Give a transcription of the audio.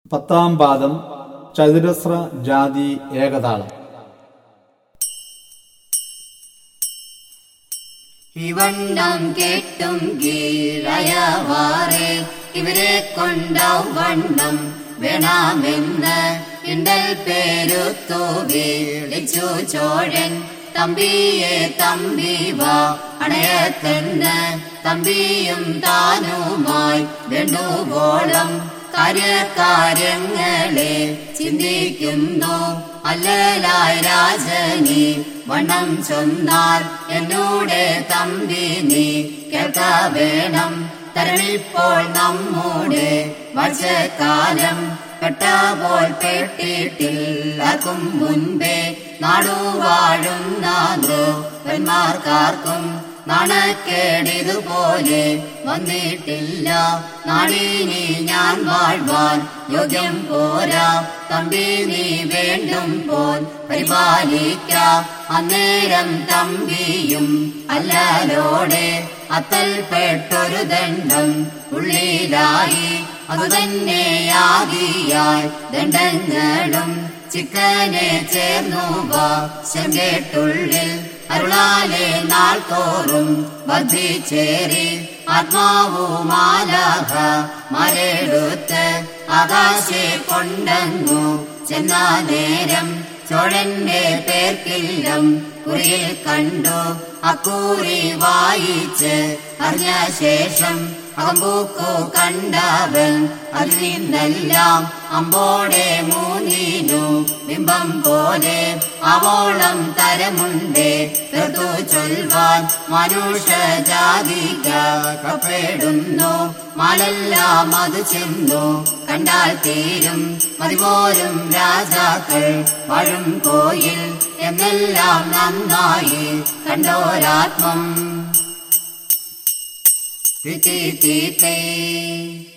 പത്താം പാദം ചതുരസ്ര ജാതി ഏകതാളം ഇവണ്ണം കേട്ടും കീഴയവാറെ ഇവരെ കൊണ്ടവണ്ണം വേണമെന്ന് ഇണ്ടൽ പേരുത്തു വിളിച്ചു ചോഴൻ തമ്പിയെ തമ്പി വാ അണയത്തെന്ന് തമ്പിയും താനുമായി രണ്ടുപോളം കാര്യകാര്യങ്ങളെ ചിന്തിക്കുന്നു അല്ലലായി രാജനി വണ്ണം ചൊന്നാൽ എന്നോട് തമ്പി നീ കേൾക്ക വേണം തരണിപ്പോൾ നമ്മുടെ വചകാലം പെട്ടപോൽ പെട്ടിട്ടില്ലാർക്കും മുൻപേ നാടു വാഴുന്ന ദ്രോവന്മാർക്കാർക്കും നാണക്കേടിതുപോലെ വന്നിട്ടില്ല നാടിനി ഞാൻ വാഴ്വാൻ യോഗ്യം പോരാ തമ്പി നീ വേണ്ടും പോൽ പരിപാലിക്ക അന്നേരം തമ്പിയും അല്ലലോടെ അത്തൽപ്പെട്ടൊരു ദണ്ഡം ഉള്ളിലായി അതുതന്നെയാകിയാൽ ദണ്ഡങ്ങളും ചിക്കനെ ചേർന്നു വാശം കേട്ടുള്ളിൽ അരുളാലെ നാൾ തോറും വർദ്ധിച്ചേറി ആത്മാവുമാലാഹ മരെടുത്ത് ആകാശെ കൊണ്ടങ്ങു ചെന്ന നേരം ചോഴന്റെ പേർക്കില്ലം കുറിയിൽ കണ്ടു അക്കൂറി വായിച്ച് അറിഞ്ഞ ശേഷം അകമ്പൂക്കു കണ്ടവൻ അതിൽ നിന്നെല്ലാം അമ്പോടെ മൂന്നിനു ബിംബം പോലെ അവോളം തരമുണ്ടേ തീർത്തു ചൊൽവാൻ മനുഷ്യ ജാതിക്കപ്പെടുന്നു മാലെല്ലാം അത് ചെന്നു കണ്ടാൽ തീരും മതിപോലും രാജാക്കൾ വാഴും കോയിൽ എന്നെല്ലാം നന്നായി കണ്ടോരാത്മം തീ തീ തീ